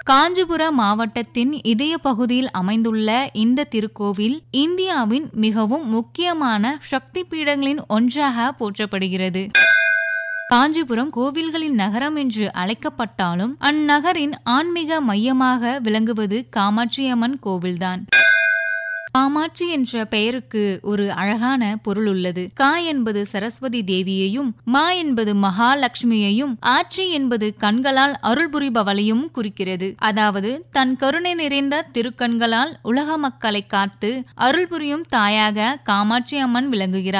காஞ்சிபுர மாவட்டத்தின் இதய பகுதியில் அமைந்துள்ள இந்த திருக்கோவில் இந்தியாவின் மிகவும் முக்கியமான சக்தி பீடங்களின் ஒன்றாக போற்றப்படுகிறது காஞ்சிபுரம் கோவில்களின் நகரம் என்று அழைக்கப்பட்டாலும் அந்நகரின் ஆன்மீக மையமாக விளங்குவது காமாட்சியம்மன் கோவில்தான் காமாட்சி என்ற பெயருக்கு ஒரு அழகான பொருள் உள்ளது கா என்பது சரஸ்வதி தேவியையும் மா என்பது மகாலட்சுமியையும் ஆட்சி என்பது கண்களால் அருள் புரிபவளையும் குறிக்கிறது அதாவது தன் கருணை நிறைந்த திருக்கண்களால் உலக மக்களை காத்து அருள் புரியும் தாயாக காமாட்சி அம்மன் விளங்குகிறார்